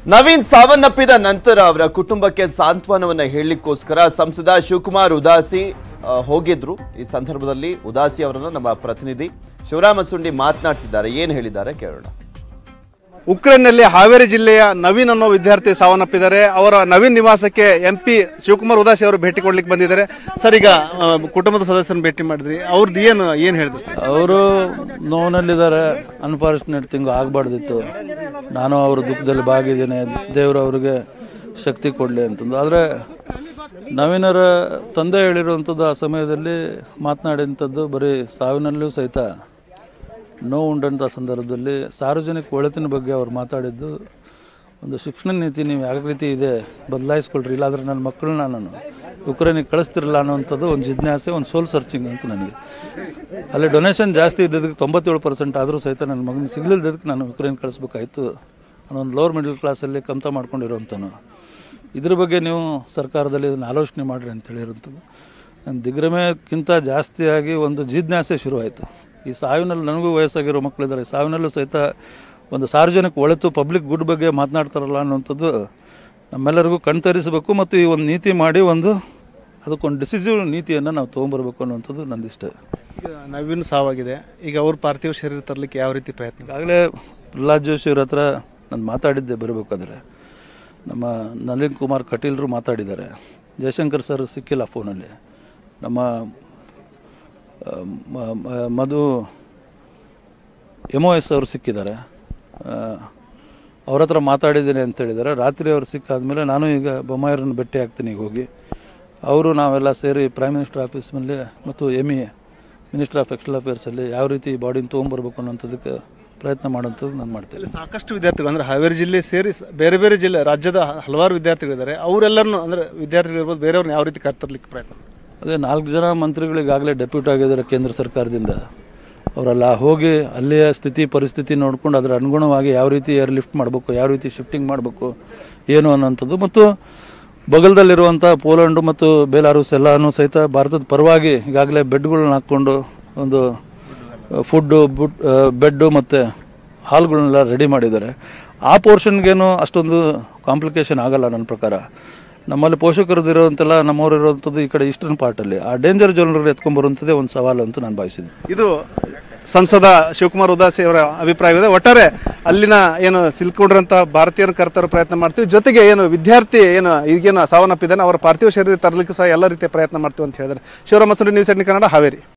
ನವೀನ್ ಸಾವನ್ನಪ್ಪಿದ ನಂತರ ಅವರ ಕುಟುಂಬಕ್ಕೆ ಸಾಂತ್ವನವನ್ನ ಹೇಳಲಿಕ್ಕೋಸ್ಕರ ಸಂಸದ ಶಿವಕುಮಾರ್ ಉದಾಸಿ ಆ, ಹೋಗಿದ್ರು ಈ ಸಂದರ್ಭದಲ್ಲಿ ಉದಾಸಿ ಅವರನ್ನ ನಮ್ಮ ಪ್ರತಿನಿಧಿ ಶಿವರಾಮ ಸುಂಡಿ ಮಾತನಾಡಿಸಿದ್ದಾರೆ ಏನ್ ಹೇಳಿದ್ದಾರೆ ಕೇಳೋಣ ಉಕ್ರೇನ್ನಲ್ಲಿ ಹಾವೇರಿ ಜಿಲ್ಲೆಯ ನವೀನ್ ಅನ್ನೋ ವಿದ್ಯಾರ್ಥಿ ಸಾವನ್ನಪ್ಪಿದ್ದಾರೆ ಅವರ ನವೀನ್ ನಿವಾಸಕ್ಕೆ ಎಂ ಪಿ ಶಿವಕುಮಾರ್ ಉದಾಸಿ ಅವರು ಭೇಟಿ ಕೊಡ್ಲಿಕ್ಕೆ ಬಂದಿದ್ದಾರೆ ಸರ್ ಈಗ ಆ, ಕುಟುಂಬದ ಸದಸ್ಯರನ್ನ ಭೇಟಿ ಮಾಡಿದ್ರಿ ಅವ್ರದ್ದು ಏನು ಏನು ಹೇಳಿದ್ರು ಸರ್? ಅವರು ನೋವಿನಲ್ಲಿದ್ದಾರೆ ಅನ್ಫಾರ್ಚುನೇಟ್ ತಿಂಗು ಆಗಬಾರ್ದಿತ್ತು ನಾನು ಅವ್ರ ದುಃಖದಲ್ಲಿ ಭಾಗಿದ್ದೇನೆ ದೇವರು ಅವ್ರಿಗೆ ಶಕ್ತಿ ಕೊಡಲಿ ಅಂತಂದು ಆದರೆ ನವೀನರ ತಂದೆ ಹೇಳಿರುವಂಥದ್ದು ಆ ಸಮಯದಲ್ಲಿ ಮಾತನಾಡಿದಂಥದ್ದು ಬರೀ ಸಾವಿನಲ್ಲೂ ಸಹಿತ ನೋವು ಉಂಡಂಥ ಸಂದರ್ಭದಲ್ಲಿ ಸಾರ್ವಜನಿಕ ಒಳಿತಿನ ಬಗ್ಗೆ ಅವ್ರು ಮಾತಾಡಿದ್ದು ಒಂದು ಶಿಕ್ಷಣ ನೀತಿ ನೀವು ಯಾವ ರೀತಿ ಇದೆ ಬದಲಾಯಿಸ್ಕೊಳ್ರಿ ಇಲ್ಲಾಂದ್ರೆ ನನ್ನ ಮಕ್ಕಳನ್ನ ನಾನು ಉಕ್ರೇನಿಗೆ ಕಳಿಸ್ತಿರಲ್ಲ ಅನ್ನೋವಂಥದ್ದು ಒಂದು ಜಿಜ್ಞಾಸೆ ಒಂದು ಸೋಲ್ ಸರ್ಚಿಂಗ್ ಅಂತ ನನಗೆ ಅಲ್ಲಿ ಡೊನೇಷನ್ ಜಾಸ್ತಿ ಇದ್ದದಕ್ಕೆ ತೊಂಬತ್ತೇಳು ಪರ್ಸೆಂಟ್ ಆದರೂ ಸಹಿತ ನನ್ನ ಮಗನ ಸಿಗಲಿಲ್ಲದಕ್ಕೆ ನಾನು ಉಕ್ರೇನ್ ಕಳಿಸ್ಬೇಕಾಯ್ತು ಅನ್ನೋ ಒಂದು ಲೋವರ್ ಮಿಡಲ್ ಕ್ಲಾಸಲ್ಲಿ ಕಂತ ಮಾಡ್ಕೊಂಡಿರೋಂಥನು ಇದ್ರ ಬಗ್ಗೆ ನೀವು ಸರ್ಕಾರದಲ್ಲಿ ಇದನ್ನು ಆಲೋಚನೆ ಮಾಡಿರಿ ಅಂತ ಹೇಳಿರೋಂಥದ್ದು ನನ್ನ ದಿಗ್ಭ್ರಮೆಕ್ಕಿಂತ ಜಾಸ್ತಿಯಾಗಿ ಒಂದು ಜಿಜ್ಞಾಸೆ ಶುರುವಾಯಿತು ಈ ಸಾವಿನಲ್ಲಿ ನನಗೂ ವಯಸ್ಸಾಗಿರೋ ಮಕ್ಕಳಿದ್ದಾರೆ ಸಾವಿನಲ್ಲೂ ಸಹಿತ ಒಂದು ಸಾರ್ವಜನಿಕ ಒಳಿತು ಪಬ್ಲಿಕ್ ಗುಡ್ ಬಗ್ಗೆ ಮಾತನಾಡ್ತಾರಲ್ಲ ಅನ್ನೋಂಥದ್ದು ನಮ್ಮೆಲ್ಲರಿಗೂ ಕಣ್ತರಿಸಬೇಕು ಮತ್ತು ಈ ಒಂದು ನೀತಿ ಮಾಡಿ ಒಂದು ಅದಕ್ಕೊಂದು ಡಿಸಿಸಿವ್ ನೀತಿಯನ್ನು ನಾವು ತೊಗೊಂಬರ್ಬೇಕು ಅನ್ನೋಂಥದ್ದು ನಂದಿಷ್ಟ ಈಗ ನವೀನ್ ಸಾವಾಗಿದೆ ಈಗ ಅವ್ರ ಪಾರ್ಥಿವ ಶರೀರ ತರಲಿಕ್ಕೆ ಯಾವ ರೀತಿ ಪ್ರಯತ್ನ ಈಗಾಗಲೇ ಪ್ರಹ್ಲಾದ್ ಜೋಶಿ ಅವ್ರ ಹತ್ರ ನಾನು ಮಾತಾಡಿದ್ದೆ ಬರಬೇಕಾದ್ರೆ ನಮ್ಮ ನಳಿನ್ ಕುಮಾರ್ ಕಟೀಲ್ರು ಮಾತಾಡಿದ್ದಾರೆ ಜಯಶಂಕರ್ ಸರ್ ಸಿಕ್ಕಿಲ್ಲ ಫೋನಲ್ಲಿ ನಮ್ಮ ಆ, ಮ- ಮ- ಮಧು ಎಮ್ ಒ ಎಸ್ ಅವರು ಸಿಕ್ಕಿದ್ದಾರೆ ಅವ್ರ ಹತ್ರ ಮಾತಾಡಿದ್ದೀನಿ ಅಂತ ಹೇಳಿದ್ದಾರೆ ರಾತ್ರಿ ಅವ್ರು ಸಿಕ್ಕಾದ್ಮೇಲೆ ನಾನು ಈಗ ಬೊಮ್ಮಾಯರನ್ನು ಭೇಟಿ ಆಗ್ತೀನಿ ಈಗ ಹೋಗಿ ಅವರು ನಾವೆಲ್ಲ ಸೇರಿ ಪ್ರೈಮ್ ಮಿನಿಸ್ಟರ್ ಆಫೀಸ್ನಲ್ಲಿ ಮತ್ತು M E minister of external ಅಫೇರ್ಸಲ್ಲಿ ಯಾವ ರೀತಿ ಬಾಡಿನ ತೊಗೊಂಬರ್ಬೇಕು ಅನ್ನೋಂಥದ್ದಕ್ಕೆ ಪ್ರಯತ್ನ ಮಾಡೋಂಥದ್ದು ನಾನು ಮಾಡ್ತೇನೆ ಸಾಕಷ್ಟು ವಿದ್ಯಾರ್ಥಿಗಳು ಅಂದ್ರೆ ಹಾವೇರಿ ಜಿಲ್ಲೆ ಸೇರಿ ಸ- ಬೇರೆ ಬೇರೆ ಜಿಲ್ಲೆ ರಾಜ್ಯದ ಹ- ಹಲವಾರು ವಿದ್ಯಾರ್ಥಿಗಳಿದ್ದಾರೆ ಅವರೆಲ್ಲರನ್ನು ಅಂದ್ರೆ ವಿದ್ಯಾರ್ಥಿಗಳಿರ್ಬೋದು ಬೇರೆಯವ್ರನ್ನ ಯಾವ ರೀತಿ ಕರ್ತರ್ಲಿಕ್ಕೆ ಪ್ರಯತ್ನ ಅದೇ ನಾಲ್ಕು ಜನ ಮಂತ್ರಿಗಳಿಗಾಗಲೇ ಡೆಪ್ಯೂಟ್ ಆಗಿದ್ದಾರೆ ಕೇಂದ್ರ ಸರ್ಕಾರದಿಂದ ಅವರೆಲ್ಲ ಹೋಗಿ ಅಲ್ಲಿಯ ಸ್ಥಿತಿ ಪರಿಸ್ಥಿತಿ ನೋಡ್ಕೊಂಡು ಅದರ ಅನುಗುಣವಾಗಿ ಯಾವ ರೀತಿ ಏರ್ ಲಿಫ್ಟ್ ಮಾಡಬೇಕು ಯಾವ ರೀತಿ ಶಿಫ್ಟಿಂಗ್ ಮಾಡಬೇಕು ಏನು ಅನ್ನೋಂಥದ್ದು ಮತ್ತು ಬಗಲ್ದಲ್ಲಿರುವಂಥ ಪೋಲೆಂಡು ಮತ್ತು ಬೇಲಾರೂಸ್ ಎಲ್ಲನೂ ಸಹಿತ ಭಾರತದ ಪರವಾಗಿ ಈಗಾಗಲೇ ಬೆಡ್ಗಳನ್ನ ಹಾಕ್ಕೊಂಡು ಒಂದು ಫುಡ್ಡು ಬುಡ್ ಬೆಡ್ಡು ಮತ್ತು ಹಾಲ್ಗಳನ್ನೆಲ್ಲ ರೆಡಿ ಮಾಡಿದ್ದಾರೆ ಆ ಪೋರ್ಷನ್ಗೇನು ಅಷ್ಟೊಂದು ಕಾಂಪ್ಲಿಕೇಶನ್ ಆಗಲ್ಲ ನನ್ನ ಪ್ರಕಾರ ನಮ್ಮಲ್ಲಿ ಪೋಷಕರದ್ದು ಇರೋಂತೆಲ್ಲ ನಮ್ಮವ್ರು ಇರೋವಂಥದ್ದು ಈ ಕಡೆ ಈಸ್ಟರ್ನ್ ಪಾರ್ಟಲ್ಲಿ ಆ ಡೇಂಜರ್ ಜೋನ್ರಲ್ಲಿ ಎತ್ಕೊಂಡ್ಬರುವಂಥದ್ದೇ ಒಂದು ಸವಾಲು ಅಂತ ನಾನು ಭಾವಿಸಿದ್ದೀನಿ ಇದು ಸಂಸದ ಶಿವಕುಮಾರ್ ಉದಾಸಿ ಅವರ ಅಭಿಪ್ರಾಯವಿದೆ ಒಟ್ಟಾರೆ ಅಲ್ಲಿನ ಏನು ಸಿಲ್ಕೊಂಡಿರಂತ ಭಾರತೀಯರ ಕರ್ತರು ಪ್ರಯತ್ನ ಮಾಡ್ತೀವಿ ಜೊತೆಗೆ ಏನು ವಿದ್ಯಾರ್ಥಿ ಏನು ಈಗೇನು ಸಾವನ್ನಪ್ಪಿದ್ದಾನೆ ಅವರ ಪಾರ್ಥಿವ ಶರೀರ ತರಲಿಕ್ಕೂ ಸಹ ಎಲ್ಲ ರೀತಿಯ ಪ್ರಯತ್ನ ಮಾಡ್ತೀವಿ ಅಂತ ಹೇಳಿದ್ದಾರೆ ಶಿವರಾಮ ಸುಂದರಿ ನ್ಯೂಸ್ ಏಟೀನ್ ಕನ್ನಡ ಹಾವೇರಿ